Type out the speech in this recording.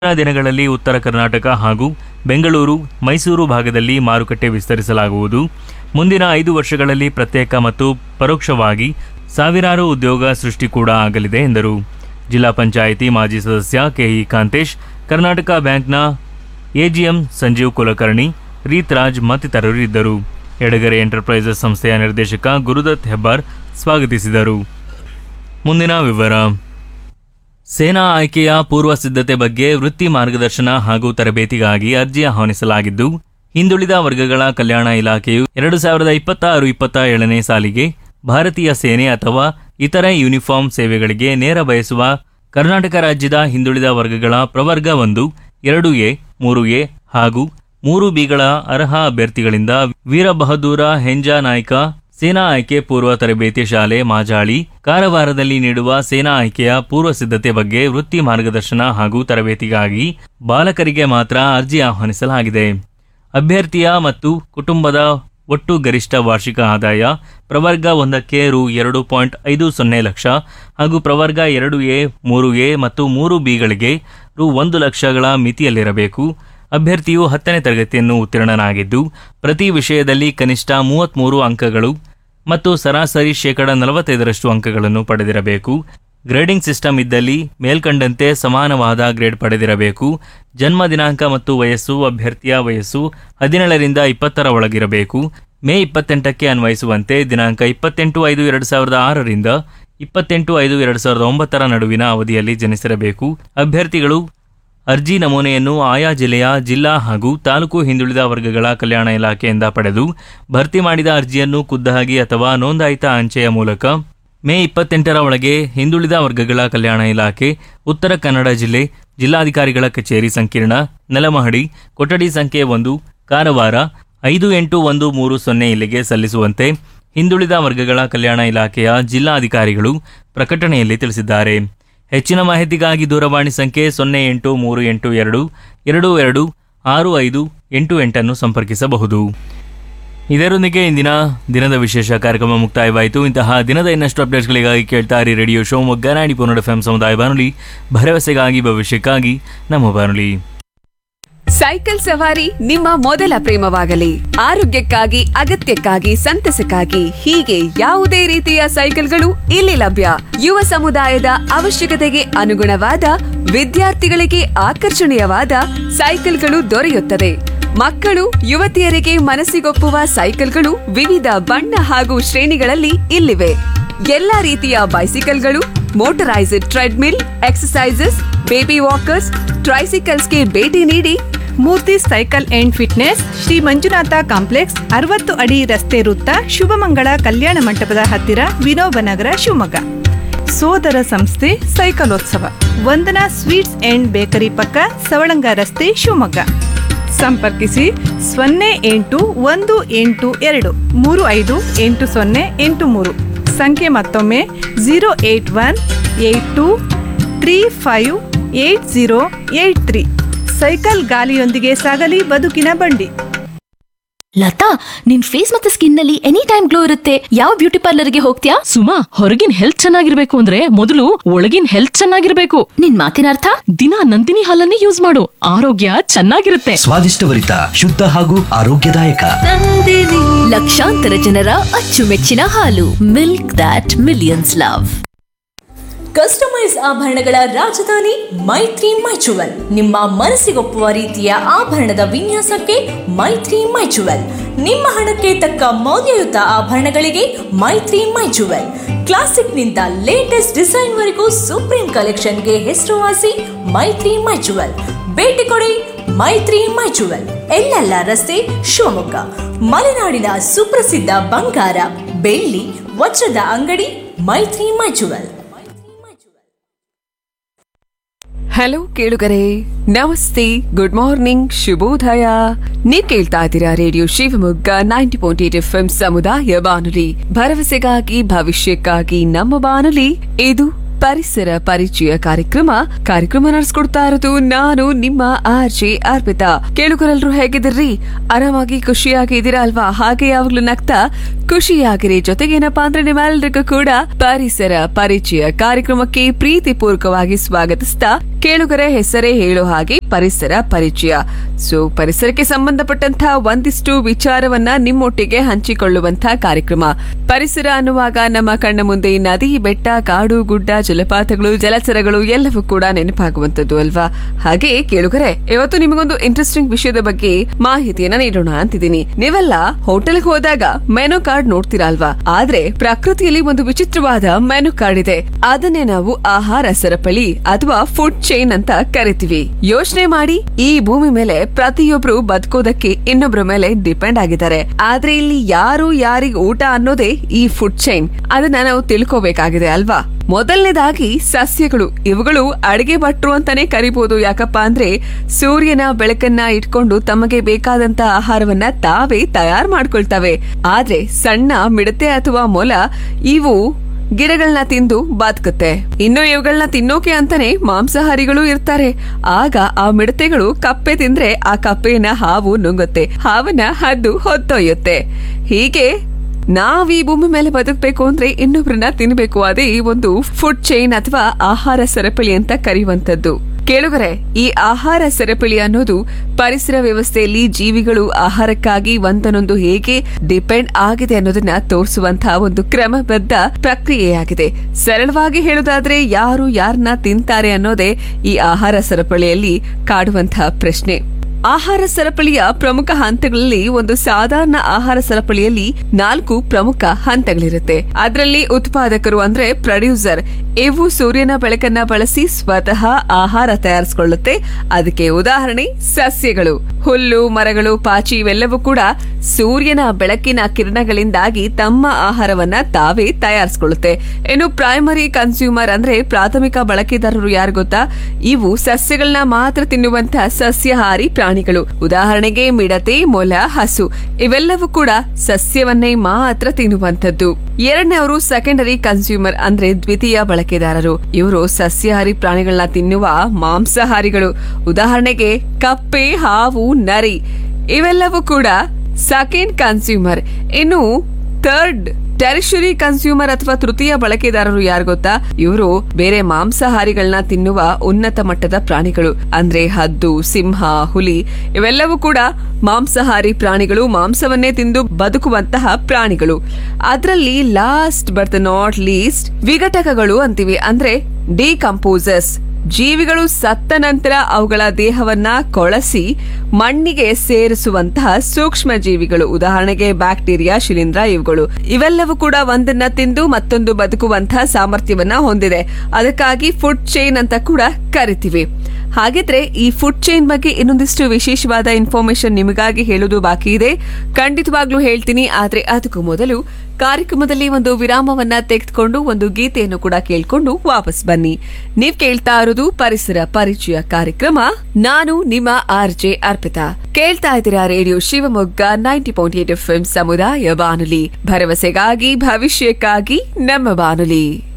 ಮುಂದಿನ ದಿನಗಳಲ್ಲಿ ಉತ್ತರ ಕರ್ನಾಟಕ ಹಾಗೂ ಬೆಂಗಳೂರು ಮೈಸೂರು ಭಾಗದಲ್ಲಿ ಮಾರುಕಟ್ಟೆ ವಿಸ್ತರಿಸಲಾಗುವುದು ಮುಂದಿನ ಐದು ವರ್ಷಗಳಲ್ಲಿ ಪ್ರತ್ಯೇಕ ಮತ್ತು ಪರೋಕ್ಷವಾಗಿ ಸಾವಿರಾರು ಉದ್ಯೋಗ ಸೃಷ್ಟಿ ಕೂಡ ಆಗಲಿದೆ ಎಂದರು ಜಿಲ್ಲಾ ಪಂಚಾಯಿತಿ ಮಾಜಿ ಸದಸ್ಯ ಕೆಇ ಕಾಂತೇಶ್ ಕರ್ನಾಟಕ ಬ್ಯಾಂಕ್ನ ಎಜಿಎಂ ಸಂಜೀವ್ ಕುಲಕರ್ಣಿ ರೀತ್ ರಾಜ್ ಮತ್ತಿತರರು ಇದ್ದರು ಎಡಗರೆ ಎಂಟರ್ಪ್ರೈಸಸ್ ಸಂಸ್ಥೆಯ ನಿರ್ದೇಶಕ ಗುರುದತ್ ಹೆಬ್ಬಾರ್ ಸ್ವಾಗತಿಸಿದರು ಮುಂದಿನ ವಿವರ ಸೇನಾ ಆಯ್ಕೆಯ ಪೂರ್ವ ಸಿದ್ಧತೆ ಬಗ್ಗೆ ವೃತ್ತಿ ಮಾರ್ಗದರ್ಶನ ಹಾಗೂ ತರಬೇತಿಗಾಗಿ ಅರ್ಜಿ ಆಹ್ವಾನಿಸಲಾಗಿದ್ದು ಹಿಂದುಳಿದ ವರ್ಗಗಳ ಕಲ್ಯಾಣ ಇಲಾಖೆಯು ಎರಡು ಸಾವಿರದ ಇಪ್ಪತ್ತಾರು ಇಪ್ಪತ್ತ ಏಳನೇ ಸಾಲಿಗೆ ಭಾರತೀಯ ಸೇನೆ ಅಥವಾ ಇತರೆ ಯೂನಿಫಾರ್ಮ್ ಸೇವೆಗಳಿಗೆ ನೇರ ಬಯಸುವ ಕರ್ನಾಟಕ ರಾಜ್ಯದ ಹಿಂದುಳಿದ ವರ್ಗಗಳ ಪ್ರವರ್ಗ ಒಂದು ಎರಡು ಎ ಮೂರು ಎ ಹಾಗೂ ಮೂರು ಬಿಗಳ ಅರ್ಹ ಅಭ್ಯರ್ಥಿಗಳಿಂದ ವೀರಬಹದ್ದೂರ ಹೆಂಜಾ ನಾಯ್ಕ ಸೇನಾ ಆಯ್ಕೆ ಪೂರ್ವ ತರಬೇತಿ ಶಾಲೆ ಮಾಜಾಳಿ ಕಾರವಾರದಲ್ಲಿ ನೀಡುವ ಸೇನಾ ಆಯ್ಕೆಯ ಪೂರ್ವ ಸಿದ್ಧತೆ ಬಗ್ಗೆ ವೃತ್ತಿ ಮಾರ್ಗದರ್ಶನ ಹಾಗೂ ತರಬೇತಿಗಾಗಿ ಬಾಲಕರಿಗೆ ಮಾತ್ರ ಅರ್ಜಿ ಆಹ್ವಾನಿಸಲಾಗಿದೆ ಅಭ್ಯರ್ಥಿಯ ಮತ್ತು ಕುಟುಂಬದ ಒಟ್ಟು ಗರಿಷ್ಠ ವಾರ್ಷಿಕ ಆದಾಯ ಪ್ರವರ್ಗ ಒಂದಕ್ಕೆ ರು ಎರಡು ಪಾಯಿಂಟ್ ಐದು ಸೊನ್ನೆ ಲಕ್ಷ ಹಾಗೂ ಪ್ರವರ್ಗ ಎರಡು ಎ ಮೂರು ಎ ಮತ್ತು ಮೂರು ಬಿಗಳಿಗೆ ರು ಒಂದು ಲಕ್ಷಗಳ ಮಿತಿಯಲ್ಲಿರಬೇಕು ಅಭ್ಯರ್ಥಿಯು ಹತ್ತನೇ ತರಗತಿಯನ್ನು ಉತ್ತೀರ್ಣನಾಗಿದ್ದು ಪ್ರತಿ ವಿಷಯದಲ್ಲಿ ಕನಿಷ್ಠ ಮೂವತ್ತ್ಮೂರು ಅಂಕಗಳು ಮತ್ತು ಸರಾಸರಿ ಶೇಕಡ ನಲವತ್ತೈದರಷ್ಟು ಅಂಕಗಳನ್ನು ಪಡೆದಿರಬೇಕು ಗ್ರೇಡಿಂಗ್ ಸಿಸ್ಟಮ್ ಇದ್ದಲ್ಲಿ ಮೇಲ್ಕಂಡಂತೆ ಸಮಾನವಾದ ಗ್ರೇಡ್ ಪಡೆದಿರಬೇಕು ಜನ್ಮ ದಿನಾಂಕ ಮತ್ತು ವಯಸ್ಸು ಅಭ್ಯರ್ಥಿಯ ವಯಸ್ಸು ಹದಿನೇಳರಿಂದ ಇಪ್ಪತ್ತರ ಒಳಗಿರಬೇಕು ಮೇ ಇಪ್ಪತ್ತೆಂಟಕ್ಕೆ ಅನ್ವಯಿಸುವಂತೆ ದಿನಾಂಕ ಇಪ್ಪತ್ತೆಂಟು ಐದು ಎರಡು ಸಾವಿರದ ಆರರಿಂದ ಇಪ್ಪತ್ತೆಂಟು ಐದು ಎರಡು ಸಾವಿರದ ಒಂಬತ್ತರ ನಡುವಿನ ಅವಧಿಯಲ್ಲಿ ಜನಿಸಿರಬೇಕು ಅಭ್ಯರ್ಥಿಗಳು ಅರ್ಜಿ ನಮೂನೆಯನ್ನು ಆಯಾ ಜಿಲ್ಲೆಯ ಜಿಲ್ಲಾ ಹಾಗೂ ತಾಲೂಕು ಹಿಂದುಳಿದ ವರ್ಗಗಳ ಕಲ್ಯಾಣ ಇಲಾಖೆಯಿಂದ ಪಡೆದು ಭರ್ತಿ ಮಾಡಿದ ಅರ್ಜಿಯನ್ನು ಖುದ್ದಾಗಿ ಅಥವಾ ನೋಂದಾಯಿತ ಅಂಚೆಯ ಮೂಲಕ ಮೇ ಇಪ್ಪತ್ತೆಂಟರ ಒಳಗೆ ಹಿಂದುಳಿದ ವರ್ಗಗಳ ಕಲ್ಯಾಣ ಇಲಾಖೆ ಉತ್ತರ ಕನ್ನಡ ಜಿಲ್ಲೆ ಜಿಲ್ಲಾಧಿಕಾರಿಗಳ ಕಚೇರಿ ಸಂಕೀರ್ಣ ನೆಲಮಹಡಿ ಕೊಠಡಿ ಸಂಖ್ಯೆ ಒಂದು ಕಾರವಾರ ಐದು ಎಂಟು ಒಂದು ಮೂರು ಸೊನ್ನೆ ಇಲ್ಲಿಗೆ ಸಲ್ಲಿಸುವಂತೆ ಹಿಂದುಳಿದ ವರ್ಗಗಳ ಕಲ್ಯಾಣ ಇಲಾಖೆಯ ಜಿಲ್ಲಾಧಿಕಾರಿಗಳು ಪ್ರಕಟಣೆಯಲ್ಲಿ ತಿಳಿಸಿದ್ದಾರೆ ಹೆಚ್ಚಿನ ಮಾಹಿತಿಗಾಗಿ ದೂರವಾಣಿ ಸಂಖ್ಯೆ ಸೊನ್ನೆ ಎಂಟು ಮೂರು ಎಂಟು ಎರಡು ಎರಡು ಎರಡು ಆರು ಐದು ಎಂಟು ಎಂಟನ್ನು ಸಂಪರ್ಕಿಸಬಹುದು ಇದರೊಂದಿಗೆ ಇಂದಿನ ದಿನದ ವಿಶೇಷ ಕಾರ್ಯಕ್ರಮ ಮುಕ್ತಾಯವಾಯಿತು ಇಂತಹ ದಿನದ ಇನ್ನಷ್ಟು ಅಪ್ಡೇಟ್ಸ್ಗಳಿಗಾಗಿ ಕೇಳ್ತಾ ಇರಿ ರೇಡಿಯೋ ಶಿವಮೊಗ್ಗ ನಾಡಿ ಪುನರ್ ಎಫ್ ಸಮುದಾಯ ಬಾನುಲಿ ಭರವಸೆಗಾಗಿ ಭವಿಷ್ಯಕ್ಕಾಗಿ ನಮ್ಮ ಬಾನುಲಿ ಸೈಕಲ್ ಸವಾರಿ ನಿಮ್ಮ ಮೊದಲ ಪ್ರೇಮವಾಗಲಿ ಆರೋಗ್ಯಕ್ಕಾಗಿ ಅಗತ್ಯಕ್ಕಾಗಿ ಸಂತಸಕ್ಕಾಗಿ ಹೀಗೆ ಯಾವುದೇ ರೀತಿಯ ಸೈಕಲ್ಗಳು ಇಲ್ಲಿ ಲಭ್ಯ ಯುವ ಸಮುದಾಯದ ಅವಶ್ಯಕತೆಗೆ ಅನುಗುಣವಾದ ವಿದ್ಯಾರ್ಥಿಗಳಿಗೆ ಆಕರ್ಷಣೀಯವಾದ ಸೈಕಲ್ಗಳು ದೊರೆಯುತ್ತದೆ ಮಕ್ಕಳು ಯುವತಿಯರಿಗೆ ಮನಸ್ಸಿಗೊಪ್ಪುವ ಸೈಕಲ್ಗಳು ವಿವಿಧ ಬಣ್ಣ ಹಾಗೂ ಶ್ರೇಣಿಗಳಲ್ಲಿ ಇಲ್ಲಿವೆ ಎಲ್ಲಾ ರೀತಿಯ ಬೈಸಿಕಲ್ಗಳು ಮೋಟರೈಸ್ಡ್ ಟ್ರೆಡ್ಮಿಲ್ ಎಕ್ಸಸೈಸಸ್ ಬೇಬಿ ವಾಕರ್ಸ್ ಟ್ರೈಸಿಕಲ್ಸ್ಗೆ ಭೇಟಿ ನೀಡಿ Murthy cycle and fitness Shri Manjunatha complex ಅರವತ್ತು ಅಡಿ ರಸ್ತೆ ವೃತ್ತ ಶುಭಮಂಗಳ ಕಲ್ಯಾಣ ಮಂಟಪದ ಹತ್ತಿರ ವಿನೋಬನಗರ ಶಿವಮೊಗ್ಗ ಸೋದರ ಸಂಸ್ಥೆ ಸೈಕಲೋತ್ಸವ ವಂದನಾ ಸ್ವೀಟ್ಸ್ ಅಂಡ್ ಬೇಕರಿ ಪಕ್ಕ ಸವಳಂಗ ರಸ್ತೆ ಶಿವಮೊಗ್ಗ ಸಂಪರ್ಕಿಸಿ ಸೊನ್ನೆ ಎಂಟು ಒಂದು ಎಂಟು ಎರಡು ಮೂರು ಐದು ಎಂಟು ಸೊನ್ನೆ ಎಂಟು ಮೂರು ಸಂಖ್ಯೆ ಮತ್ತೊಮ್ಮೆ zero eight one eight two three five eight zero eight three cycle ಗಾಲಿಯೊಂದಿಗೆ ಸಾಗಲಿ ಬದುಕಿನ ಬಂಡಿ ಲತಾ ನಿನ್ ಫೇಸ್ ಮತ್ತೆ ಸ್ಕಿನ್ ನಲ್ಲಿ ಎನಿ ಟೈಮ್ ಗ್ಲೋ ಇರುತ್ತೆ ಯಾವ ಬ್ಯೂಟಿ ಪಾರ್ಲರ್ಗೆ ಹೋಗ್ತೀಯಾ ಸುಮಾ ಹೊರಗಿನ ಹೆಲ್ತ್ ಚೆನ್ನಾಗಿರ್ಬೇಕು ಅಂದ್ರೆ ಮೊದಲು ಒಳಗಿನ ಹೆಲ್ತ್ ಚೆನ್ನಾಗಿರ್ಬೇಕು ನಿನ್ ಮಾತಿನ ಅರ್ಥ ದಿನ ನಂದಿನಿ ಹಾಲನ್ನೇ ಯೂಸ್ ಮಾಡು ಆರೋಗ್ಯ ಚೆನ್ನಾಗಿರುತ್ತೆ ಸ್ವಾದಿಷ್ಟಭರಿತ ಶುದ್ಧ ಹಾಗೂ ಆರೋಗ್ಯದಾಯಕ ಲಕ್ಷಾಂತರ ಜನರ ಅಚ್ಚುಮೆಚ್ಚಿನ ಹಾಲು milk that millions love customise ಆಭರಣಗಳ ರಾಜಧಾನಿ ಮೈತ್ರಿ ಮೈಚುವಲ್ ನಿಮ್ಮ ಮನಸ್ಸಿಗೊಪ್ಪುವ ರೀತಿಯ ಆಭರಣದ ವಿನ್ಯಾಸಕ್ಕೆ ಮೈತ್ರಿ ಮೈಚುವಲ್ ನಿಮ್ಮ ಹಣಕ್ಕೆ ತಕ್ಕ ಮೌಲ್ಯಯುತ ಆಭರಣಗಳಿಗೆ ಮೈತ್ರಿ ಮೈಚುವಲ್ ಕ್ಲಾಸಿಕ್ನಿಂದ ಲೇಟೆಸ್ಟ್ ಡಿಸೈನ್ವರೆಗೂ ಸುಪ್ರೀಂ ಕಲೆಕ್ಷನ್ಗೆ ಹೆಸರುವಾಸಿ ಮೈತ್ರಿ ಮೈಚುವಲ್ ಭೇಟಿ ಕೊಡಿ ಮೈತ್ರಿ ಮೈಚುವಲ್ ಎಲ್ಲೆಲ್ಲ ರಸ್ತೆ ಶಿವಮೊಗ್ಗ ಮಲೆನಾಡಿನ ಸುಪ್ರಸಿದ್ಧ ಬಂಗಾರ ಬೆಳ್ಳಿ ವಜ್ರದ ಅಂಗಡಿ ಮೈತ್ರಿ ಮೈಚುವಲ್ ಹಲೋ ಕೇಳುಗರೆ ನಮಸ್ತೆ ಗುಡ್ ಮಾರ್ನಿಂಗ್ ಶುಭೋದಯ ನೀವ್ ಕೇಳ್ತಾ ಇದ್ದೀರಾ radio Shivamogga ninety point eight F ಸಮುದಾಯ ಬಾನುಲಿ ಭರವಸೆಗಾಗಿ ಭವಿಷ್ಯಕ್ಕಾಗಿ ನಮ್ಮ ಬಾನುಲಿ ಇದು ಪರಿಸರ ಪರಿಚಯ ಕಾರ್ಯಕ್ರಮ ಕಾರ್ಯಕ್ರಮ ನಡೆಸ್ಕೊಡ್ತಾ ಇರೋದು ನಾನು ನಿಮ್ಮ ಆರ್ ಜೆ ಅರ್ಪಿತಾ ಕೇಳುಗರೆಲ್ಲರೂ ಹೇಗಿದ್ದೀರಿ ಆರಾಮಾಗಿ ಖುಷಿಯಾಗಿ ಇದ್ದೀರಾ ಅಲ್ವಾ ಹಾಗೆ ಯಾವಾಗ್ಲೂ ನಗ್ತಾ ಖುಷಿಯಾಗಿರಿ ಜೊತೆಗೇನಪ್ಪಾ ಅಂದ್ರೆ ನಿಮ್ಮೆಲ್ಲರಿಗೂ ಕೂಡ ಪರಿಸರ ಪರಿಚಯ ಕಾರ್ಯಕ್ರಮಕ್ಕೆ ಪ್ರೀತಿ ಪೂರ್ವಕವಾಗಿ ಸ್ವಾಗತಿಸ್ತಾ ಕೇಳುಗರೆ ಹೆಸರೇ ಹೇಳೋ ಹಾಗೆ ಪರಿಸರ ಪರಿಚಯ ಸೊ ಪರಿಸರಕ್ಕೆ ಸಂಬಂಧಪಟ್ಟಂತಹ ಒಂದಿಷ್ಟು ವಿಚಾರವನ್ನ ನಿಮ್ಮೊಟ್ಟಿಗೆ ಹಂಚಿಕೊಳ್ಳುವಂತಹ ಕಾರ್ಯಕ್ರಮ ಪರಿಸರ ಅನ್ನುವಾಗ ನಮ್ಮ ಕಣ್ಣ ಮುಂದೆ ನದಿ ಬೆಟ್ಟ ಕಾಡು ಗುಡ್ಡ ಜಲಪಾತಗಳು ಜಲಚರಗಳು ಎಲ್ಲವೂ ಕೂಡ ನೆನಪಾಗುವಂತದ್ದು ಅಲ್ವಾ ಹಾಗೆ ಕೇಳುಗರೆ ಇವತ್ತು ನಿಮಗೊಂದು ಇಂಟ್ರೆಸ್ಟಿಂಗ್ ವಿಷಯದ ಬಗ್ಗೆ ಮಾಹಿತಿಯನ್ನ ನೀಡೋಣ ಅಂತಿದ್ದೀನಿ ನೀವೆಲ್ಲ ಹೋಟೆಲ್ಗೆ ಹೋದಾಗ ಮೆನು ಕಾರ್ಡ್ ನೋಡ್ತೀರಾ ಅಲ್ವಾ ಆದ್ರೆ ಪ್ರಕೃತಿಯಲ್ಲಿ ಒಂದು ವಿಚಿತ್ರವಾದ ಮೆನು ಕಾರ್ಡ್ ಇದೆ ಅದನ್ನೇ ನಾವು ಆಹಾರ ಸರಪಳಿ ಅಥವಾ ಫುಡ್ ಚೈನ್ ಅಂತ ಕರಿತೀವಿ ಯೋಚನೆ ಮಾಡಿ ಈ ಭೂಮಿ ಮೇಲೆ ಪ್ರತಿಯೊಬ್ರು ಬದುಕೋದಕ್ಕೆ ಇನ್ನೊಬ್ರ ಮೇಲೆ ಡಿಪೆಂಡ್ ಆಗಿದ್ದಾರೆ ಆದ್ರೆ ಇಲ್ಲಿ ಯಾರು ಯಾರಿಗ್ ಊಟ ಅನ್ನೋದೇ ಈ ಫುಡ್ ಚೈನ್ ಅದನ್ನ ನಾವು ತಿಳ್ಕೋಬೇಕಾಗಿದೆ ಅಲ್ವಾ ಮೊದಲನೇದಾಗಿ ಸಸ್ಯಗಳು ಇವುಗಳು ಅಡಿಗೆ ಭಟ್ರು ಅಂತಾನೆ ಕರಿಬಹುದು ಯಾಕಪ್ಪ ಅಂದ್ರೆ ಸೂರ್ಯನ ಬೆಳಕನ್ನ ಇಟ್ಕೊಂಡು ತಮಗೆ ಬೇಕಾದಂತ ಆಹಾರವನ್ನ ತಾವೇ ತಯಾರು ಮಾಡ್ಕೊಳ್ತವೆ ಆದ್ರೆ ಸಣ್ಣ ಮಿಡತೆ ಅಥವಾ ಮೊಲ ಇವು ಗಿಡಗಳನ್ನ ತಿಂದು ಬದುಕುತ್ತೆ ಇನ್ನು ಇವುಗಳನ್ನ ತಿನ್ನೋಕೆ ಅಂತಾನೆ ಮಾಂಸಾಹಾರಿಗಳು ಇರ್ತಾರೆ ಆಗ ಆ ಮಿಡತೆಗಳು ಕಪ್ಪೆ ತಿಂದ್ರೆ ಆ ಕಪ್ಪೆಯನ್ನ ಹಾವು ನುಂಗುತ್ತೆ ಹಾವನ್ನ ಹದ್ದು ಹೊತ್ತೊಯ್ಯುತ್ತೆ ಹೀಗೆ ನಾವ್ ಈ ಭೂಮಿ ಮೇಲೆ ಬದುಕಬೇಕು ಅಂದ್ರೆ ಇನ್ನೊಬ್ರನ್ನ ತಿನ್ಬೇಕು ಅದೇ ಈ ಒಂದು ಫುಡ್ ಚೈನ್ ಅಥವಾ ಆಹಾರ ಸರಪಳಿ ಅಂತ ಕರೆಯುವಂತದ್ದು ಕೇಳುಗರೆ ಈ ಆಹಾರ ಸರಪಳಿ ಅನ್ನೋದು ಪರಿಸರ ವ್ಯವಸ್ಥೆಯಲ್ಲಿ ಜೀವಿಗಳು ಆಹಾರಕ್ಕಾಗಿ ಒಂದನೊಂದು ಹೇಗೆ ಡಿಪೆಂಡ್ ಆಗಿದೆ ಅನ್ನೋದನ್ನ ತೋರಿಸುವಂತಹ ಒಂದು ಕ್ರಮಬದ್ಧ ಪ್ರಕ್ರಿಯೆಯಾಗಿದೆ ಸರಳವಾಗಿ ಹೇಳುವುದಾದ್ರೆ ಯಾರು ಯಾರನ್ನ ತಿಂತಾರೆ ಅನ್ನೋದೇ ಈ ಆಹಾರ ಸರಪಳಿಯಲ್ಲಿ ಕಾಡುವಂತಹ ಪ್ರಶ್ನೆ ಆಹಾರ ಸರಪಳಿಯ ಪ್ರಮುಖ ಹಂತಗಳಲ್ಲಿ ಒಂದು ಸಾಧಾರಣ ಆಹಾರ ಸರಪಳಿಯಲ್ಲಿ ನಾಲ್ಕು ಪ್ರಮುಖ ಹಂತಗಳಿರುತ್ತೆ ಅದರಲ್ಲಿ ಉತ್ಪಾದಕರು ಅಂದ್ರೆ ಪ್ರೊಡ್ಯೂಸರ್ ಇವು ಸೂರ್ಯನ ಬೆಳಕನ್ನ ಬಳಸಿ ಸ್ವತಃ ಆಹಾರ ತಯಾರಿಸಿಕೊಳ್ಳುತ್ತೆ ಅದಕ್ಕೆ ಉದಾಹರಣೆ ಸಸ್ಯಗಳು ಹುಲ್ಲು ಮರಗಳು ಪಾಚಿ ಇವೆಲ್ಲವೂ ಕೂಡ ಸೂರ್ಯನ ಬೆಳಕಿನ ಕಿರಣಗಳಿಂದಾಗಿ ತಮ್ಮ ಆಹಾರವನ್ನ ತಾವೇ ತಯಾರಿಸಿಕೊಳ್ಳುತ್ತೆ ಇನ್ನು ಪ್ರೈಮರಿ ಕನ್ಸ್ಯೂಮರ್ ಅಂದ್ರೆ ಪ್ರಾಥಮಿಕ ಬಳಕೆದಾರರು ಯಾರು ಗೊತ್ತಾ ಇವು ಸಸ್ಯಗಳನ್ನ ಮಾತ್ರ ತಿನ್ನುವಂತಹ ಸಸ್ಯಾಹಾರಿ ಪ್ರಾಣಿಗಳು ಉದಾಹರಣೆಗೆ ಮಿಡತೆ ಮೊಲ ಹಸು ಇವೆಲ್ಲವೂ ಕೂಡ ಸಸ್ಯವನ್ನೇ ಮಾತ್ರ ತಿನ್ನುವಂತದ್ದು ಎರಡನೇವರು ಸೆಕೆಂಡರಿ ಕನ್ಸ್ಯೂಮರ್ ಅಂದ್ರೆ ದ್ವಿತೀಯ ಬಳಕೆದಾರರು ಇವರು ಸಸ್ಯಾಹಾರಿ ಪ್ರಾಣಿಗಳನ್ನ ತಿನ್ನುವ ಮಾಂಸಾಹಾರಿಗಳು ಉದಾಹರಣೆಗೆ ಕಪ್ಪೆ ಹಾವು ನರಿ ಇವೆಲ್ಲವೂ ಕೂಡ ಸೆಕೆಂಡ್ ಕನ್ಸ್ಯೂಮರ್ ಇನ್ನು ಥರ್ಡ್ ಟೆರಿಷರಿ ಕನ್ಸ್ಯೂಮರ್ ಅಥವಾ ತೃತೀಯ ಬಳಕೆದಾರರು ಯಾರು ಗೊತ್ತಾ ಇವರು ಬೇರೆ ಮಾಂಸಾಹಾರಿಗಳನ್ನ ತಿನ್ನುವ ಉನ್ನತ ಮಟ್ಟದ ಪ್ರಾಣಿಗಳು ಅಂದ್ರೆ ಹದ್ದು ಸಿಂಹ ಹುಲಿ ಇವೆಲ್ಲವೂ ಕೂಡ ಮಾಂಸಾಹಾರಿ ಪ್ರಾಣಿಗಳು ಮಾಂಸವನ್ನೇ ತಿಂದು ಬದುಕುವಂತಹ ಪ್ರಾಣಿಗಳು ಅದರಲ್ಲಿ ಲಾಸ್ಟ್ ಬಟ್ ನಾಟ್ ಲೀಸ್ಟ್ ವಿಘಟಕಗಳು ಅಂತೀವಿ ಅಂದ್ರೆ ಡಿಕಂಪೋಸರ್ಸ್ ಜೀವಿಗಳು ಸತ್ತ ನಂತರ ಅವುಗಳ ದೇಹವನ್ನ ಕೊಳಸಿ ಮಣ್ಣಿಗೆ ಸೇರಿಸುವಂತಹ ಸೂಕ್ಷ್ಮ ಜೀವಿಗಳು ಉದಾಹರಣೆಗೆ ಬ್ಯಾಕ್ಟೀರಿಯಾ ಶಿಲೀಂಧ್ರ ಇವುಗಳು ಇವೆಲ್ಲವೂ ಕೂಡ ಒಂದನ್ನ ತಿಂದು ಮತ್ತೊಂದು ಬದುಕುವಂತಹ ಸಾಮರ್ಥ್ಯವನ್ನ ಹೊಂದಿದೆ ಅದಕ್ಕಾಗಿ ಫುಡ್ ಚೈನ್ ಅಂತ ಕೂಡ ಕರಿತೀವಿ ಹಾಗಿದ್ರೆ ಈ ಫುಡ್ ಚೈನ್ ಬಗ್ಗೆ ಇನ್ನೊಂದಿಷ್ಟು ವಿಶೇಷವಾದ ಇನ್ಫಾರ್ಮೇಶನ್ ನಿಮಗಾಗಿ ಹೇಳುವುದು ಬಾಕಿ ಇದೆ ಖಂಡಿತವಾಗ್ಲೂ ಹೇಳ್ತೀನಿ ಆದ್ರೆ ಅದಕ್ಕೂ ಮೊದಲು ಕಾರ್ಯಕ್ರಮದಲ್ಲಿ ಒಂದು ವಿರಾಮವನ್ನ ತೆಗೆದುಕೊಂಡು ಒಂದು ಗೀತೆಯನ್ನು ಕೂಡ ಕೇಳ್ಕೊಂಡು ವಾಪಸ್ ಬನ್ನಿ ನೀವ್ ಕೇಳ್ತಾ ಇರೋದು ಪರಿಸರ ಪರಿಚಯ ಕಾರ್ಯಕ್ರಮ ನಾನು ನಿಮ್ಮ ಆರ್ ಜೆ ಅರ್ಪಿತಾ ಕೇಳ್ತಾ ಇದ್ದೀರಾ radio Shivamogga ninety point eight F ಸಮುದಾಯ ಬಾನುಲಿ ಭರವಸೆಗಾಗಿ ಭವಿಷ್ಯಕ್ಕಾಗಿ ನಮ್ಮ ಬಾನುಲಿ